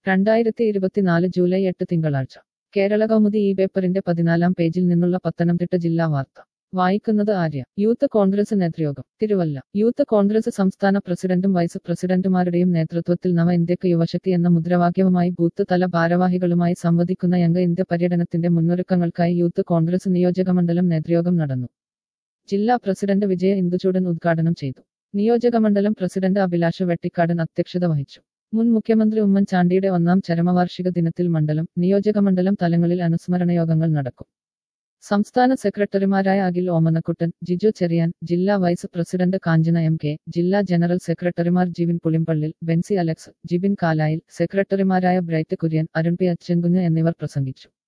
രണ്ടായിരത്തി ഇരുപത്തിനാല് ജൂലൈ എട്ട് തിങ്കളാഴ്ച കേരള കൗമുദി ഈ പേപ്പറിന്റെ പതിനാലാം പേജിൽ നിന്നുള്ള പത്തനംതിട്ട ജില്ലാ വാർത്ത വായിക്കുന്നത് ആര്യ യൂത്ത് കോൺഗ്രസ് നേതൃയോഗം തിരുവല്ല യൂത്ത് കോൺഗ്രസ് സംസ്ഥാന പ്രസിഡന്റും വൈസ് പ്രസിഡന്റുമാരുടെയും നേതൃത്വത്തിൽ നവ ഇന്ത്യക്ക് യുവശക്തി എന്ന മുദ്രാവാക്യവുമായി ബൂത്ത് തല ഭാരവാഹികളുമായി സംവദിക്കുന്ന യംഗ ഇന്ത്യ പര്യടനത്തിന്റെ മുന്നൊരുക്കങ്ങൾക്കായി യൂത്ത് കോൺഗ്രസ് നിയോജകമണ്ഡലം നേതൃയോഗം നടന്നു ജില്ലാ പ്രസിഡന്റ് വിജയ ഇന്ദുചൂടൻ ഉദ്ഘാടനം ചെയ്തു നിയോജകമണ്ഡലം പ്രസിഡന്റ് അഭിലാഷ് വെട്ടിക്കാടൻ അധ്യക്ഷത വഹിച്ചു മുൻ മുഖ്യമന്ത്രി ഉമ്മൻചാണ്ടിയുടെ ഒന്നാം ചരമവാർഷിക ദിനത്തിൽ മണ്ഡലം നിയോജകമണ്ഡലം തലങ്ങളിൽ അനുസ്മരണ യോഗങ്ങൾ നടക്കും സംസ്ഥാന സെക്രട്ടറിമാരായ അഖിൽ ഓമനക്കുട്ടൻ ജിജു ചെറിയാൻ ജില്ലാ vice president Kanchana M K ജില്ലാ ജനറൽ സെക്രട്ടറിമാർ ജിവിൻ പുളിമ്പള്ളിൽ ബെൻസി അലക്സ് ജിബിൻ കാലായിൽ സെക്രട്ടറിമാരായ ബ്രൈറ്റ് കുര്യൻ അരുൺ പി അച്ചൻകുഞ്ഞ് എന്നിവർ പ്രസംഗിച്ചു